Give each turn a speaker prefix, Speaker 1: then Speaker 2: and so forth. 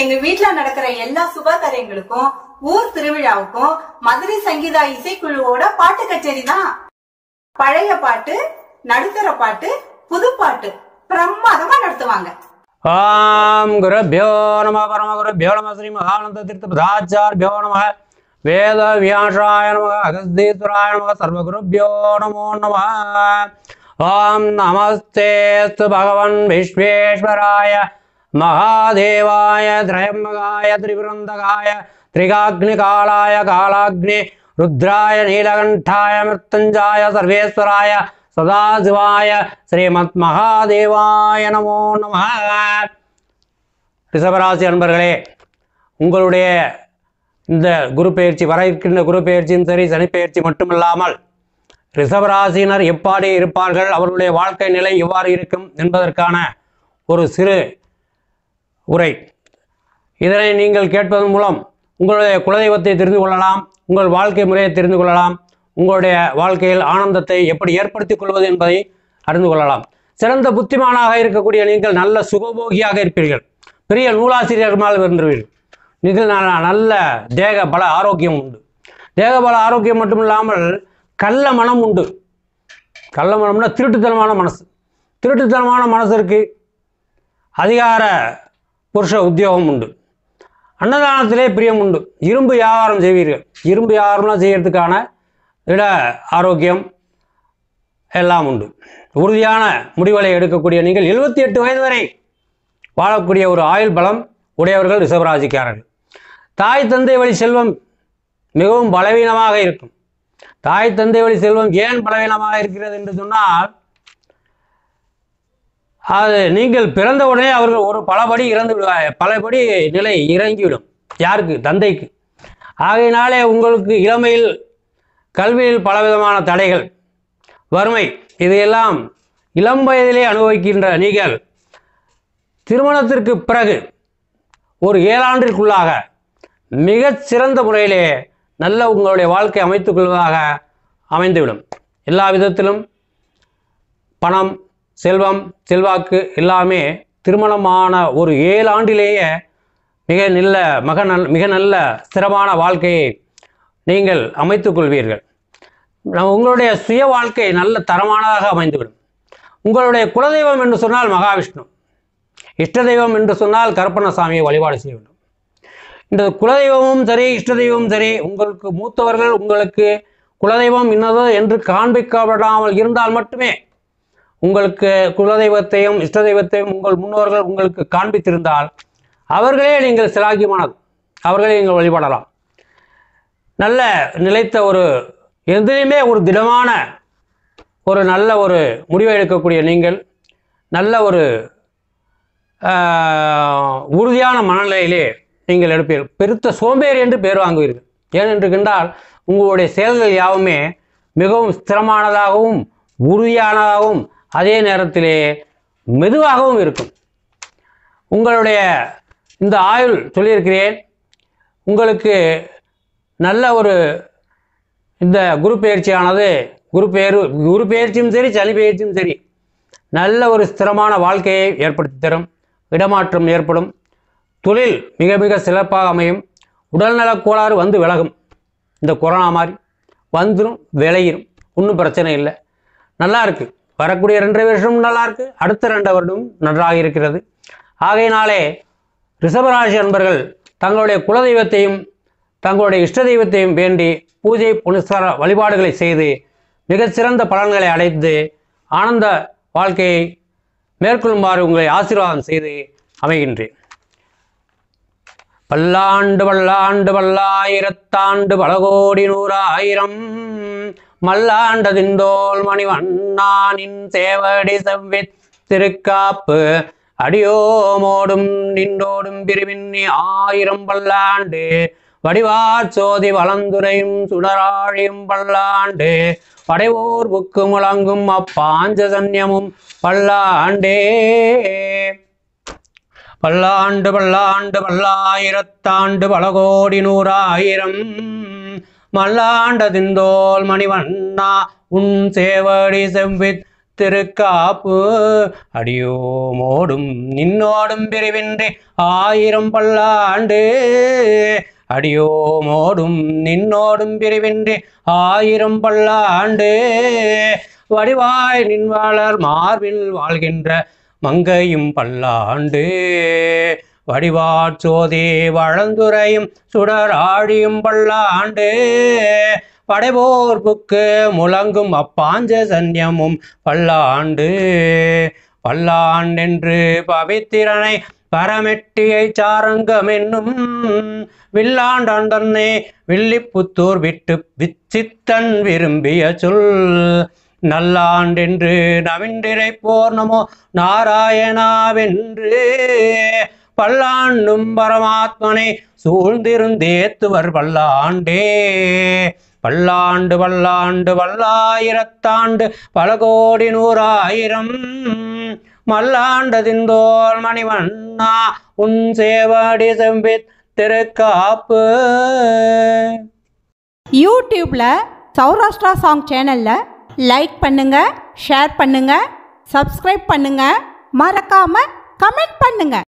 Speaker 1: எங்க வீட்ல நடக்கிற எல்லா சுப காரியங்களுக்கும் ஊர் திருவிழாவுக்கும் மதுரை சங்கீதா இசைக்குழுவோட பாட்டு கச்சேரி தான் பழைய பாட்டு நடுத்தர பாட்டு புது பாட்டு பிரமாதமா நடத்துவாங்க
Speaker 2: ஆம் குருभ्यो நம பரம குருभ्यो நம ஸ்ரீ மகானந்த தீர்த்த பதாச்சார்பியோ நம வேத வியாசாய நம அகஸ்தீஸ்வராய நம சர்வகுருभ्यो நமோ நம ஆம் நமஸ்தேஸ்து பகவன் விஸ்வேஸ்வராய மகாதேவாய திரையம்பகாய திரிபுரந்தகாய திரிகாக்னிகாலாய காலாக்னி ருத்ராய நீலகண்டாய மிருத்தஞ்சாய சர்வேஸ்வராய சதாசிவாய ஸ்ரீமத் மகாதேவாய நமோ நம ரிஷபராசி அன்பர்களே உங்களுடைய இந்த குரு பெயர்ச்சி வர இருக்கின்ற குரு பெயர்ச்சியும் சரி சனி பெயர்ச்சி மட்டுமில்லாமல் ரிஷபராசியினர் எப்பாடி இருப்பார்கள் அவர்களுடைய வாழ்க்கை நிலை எவ்வாறு இருக்கும் என்பதற்கான ஒரு சிறு உரை இதனை நீங்கள் கேட்பதன் மூலம் உங்களுடைய குலதெய்வத்தை தெரிந்து கொள்ளலாம் உங்கள் வாழ்க்கை முறையை தெரிந்து கொள்ளலாம் உங்களுடைய வாழ்க்கையில் ஆனந்தத்தை எப்படி ஏற்படுத்திக் கொள்வது என்பதை அறிந்து கொள்ளலாம் சிறந்த புத்திமானாக இருக்கக்கூடிய நீங்கள் நல்ல சுகபோகியாக இருப்பீர்கள் பெரிய நூலாசிரியர்கள் இருந்துருவீர்கள் நீங்கள் ந- நல்ல தேக பல ஆரோக்கியம் உண்டு தேக பல ஆரோக்கியம் மட்டும் இல்லாமல் கள்ள மனம் உண்டு கள்ள மனம்னா திருட்டுத்தனமான மனசு திருட்டுத்தனமான மனசு இருக்கு அதிகார புருஷ உத்தியோகம் உண்டு அன்னதானத்திலே பிரியம் உண்டு இரும்பு வியாபாரம் செய்வீர்கள் இரும்பு வியாபாரம்லாம் செய்யறதுக்கான இட ஆரோக்கியம் எல்லாம் உண்டு உறுதியான முடிவுகளை எடுக்கக்கூடிய நீங்கள் எழுபத்தி எட்டு வயது வரை வாழக்கூடிய ஒரு ஆயுள் பலம் உடையவர்கள் ரிஷபராசிக்காரர்கள் தாய் தந்தை வழி செல்வம் மிகவும் பலவீனமாக இருக்கும் தாய் தந்தை வழி செல்வம் ஏன் பலவீனமாக இருக்கிறது என்று சொன்னால் அது நீங்கள் பிறந்த உடனே அவர்கள் ஒரு பலபடி இறந்து விடுவாங்க பலபடி நிலை இறங்கிவிடும் யாருக்கு தந்தைக்கு ஆகையினாலே உங்களுக்கு இளமையில் கல்வியில் பலவிதமான தடைகள் வறுமை இதையெல்லாம் இளம் வயதிலே அனுபவிக்கின்ற நீங்கள் திருமணத்திற்கு பிறகு ஒரு ஏழாண்டிற்குள்ளாக மிகச் சிறந்த முறையிலே நல்ல உங்களுடைய வாழ்க்கை அமைத்துக் கொள்வதாக அமைந்துவிடும் எல்லா விதத்திலும் பணம் செல்வம் செல்வாக்கு எல்லாமே திருமணமான ஒரு ஏழு ஆண்டிலேயே மிக நல்ல மக நல் மிக நல்ல ஸ்திரமான வாழ்க்கையை நீங்கள் அமைத்துக் கொள்வீர்கள் நம் உங்களுடைய சுய வாழ்க்கை நல்ல தரமானதாக அமைந்துவிடும் உங்களுடைய குலதெய்வம் என்று சொன்னால் மகாவிஷ்ணு இஷ்ட தெய்வம் என்று சொன்னால் கருப்பண்ணசாமியை வழிபாடு செய்ய வேண்டும் இந்த குலதெய்வமும் சரி இஷ்ட தெய்வமும் சரி உங்களுக்கு மூத்தவர்கள் உங்களுக்கு குலதெய்வம் இன்னதோ என்று காண்பிக்கப்படாமல் இருந்தால் மட்டுமே உங்களுக்கு குலதெய்வத்தையும் இஷ்ட தெய்வத்தையும் உங்கள் முன்னோர்கள் உங்களுக்கு காண்பித்திருந்தால் அவர்களே நீங்கள் சிலாகியமானது அவர்களே நீங்கள் வழிபடலாம் நல்ல நிலைத்த ஒரு எதிலையுமே ஒரு திடமான ஒரு நல்ல ஒரு முடிவை எடுக்கக்கூடிய நீங்கள் நல்ல ஒரு ஆஹ், உறுதியான மனநிலையிலே நீங்கள் எடுப்பீர்கள் பெருத்த சோம்பேறி என்று பேர் வாங்குவீர்கள் ஏனென்று கண்டால் உங்களுடைய செயல்கள் யாவுமே மிகவும் ஸ்திரமானதாகவும் உறுதியானதாகவும் அதே நேரத்திலே மெதுவாகவும் இருக்கும் உங்களுடைய இந்த ஆயுள் சொல்லியிருக்கிறேன் உங்களுக்கு நல்ல ஒரு இந்த குரு பயிற்சியானது குரு பெயர் குரு பயிற்சியும் சரி சனி பயிற்சியும் சரி நல்ல ஒரு ஸ்திரமான வாழ்க்கையை ஏற்படுத்தி தரும் இடமாற்றம் ஏற்படும் தொழில் மிக மிக சிறப்பாக அமையும் உடல்நலக் கோளாறு வந்து விலகும் இந்த கொரோனா மாதிரி வந்துடும் விளையிரும் ஒன்றும் பிரச்சனை இல்லை நல்லா இருக்கு வரக்கூடிய ரெண்டரை வருஷமும் நல்லா இருக்கு அடுத்த ரெண்டு வருடமும் நன்றாக இருக்கிறது ஆகையினாலே ரிஷபராசி அன்பர்கள் தங்களுடைய குலதெய்வத்தையும் தங்களுடைய இஷ்ட தெய்வத்தையும் வேண்டி பூஜை புனஸ்கார வழிபாடுகளை செய்து மிகச்சிறந்த பலன்களை அடைந்து ஆனந்த வாழ்க்கையை மேற்கொள்ளுமாறு உங்களை ஆசீர்வாதம் செய்து அமைகின்றேன் பல்லாண்டு பல்லாண்டு பல்லாயிரத்தாண்டு பல கோடி நூறாயிரம் மல்லாண்டதிந்தோல் மணிவண்ணானின் சேவடி செவ்வித் திருக்காப்பு அடியோமோடும் நின்றோடும் பிரிவின்னி ஆயிரம் பல்லாண்டு வடிவார் சோதி வளந்துரையும் சுடராழியும் பல்லாண்டு படைவோர் புக்கு முழங்கும் அப்பாஞ்ச சன்யமும் பல்லாண்டே பல்லாண்டு பல்லாண்டு பல்லாயிரத்தாண்டு பல கோடி நூறாயிரம் மல்லாண்ட திந்தோல் மணிவண்ணா உன் சேவடி செவ்வித் திருக்காப்பு அடியோமோடும் நின்னோடும் பிரிவின்றி ஆயிரம் பல்லாண்டு அடியோமோடும் நின்னோடும் பிரிவின்றி ஆயிரம் பல்லாண்டு வடிவாய் நின்வாளர் மார்பில் வாழ்கின்ற மங்கையும் பல்லாண்டு வடிவாச்சோதி வழந்துரையும் சுடராழியும் பல்லாண்டு படைபோர்ப்புக்கு முழங்கும் அப்பாஞ்ச சன்யமும் பல்லாண்டு பல்லாண்டென்று பவித்திரனை பரமெட்டியை சாரங்கம் என்னும் வில்லாண்டான் தன்னை வில்லிப்புத்தூர் விட்டு விச்சித்தன் விரும்பிய சொல் நல்லாண்டென்று நவின்றிரை போர்ணமோ நாராயணாவென்று பல்லாண்டும் பரமாத்மனை சூழ்ந்திருந்தேத்துவர் பல்லாண்டே பல்லாண்டு பல்லாண்டு பல்லாயிரத்தாண்டு பல கோடி நூறாயிரம் மல்லாண்டதிந்தோல் மணிவண்ணா உன் சேவாடி செம்பித் திருக்காப்பு
Speaker 3: யூடியூப்பில் சௌராஷ்டிரா சாங் சேனலில் லைக் பண்ணுங்கள் ஷேர் பண்ணுங்கள் சப்ஸ்கிரைப் பண்ணுங்கள் மறக்காமல் கமெண்ட் பண்ணுங்கள்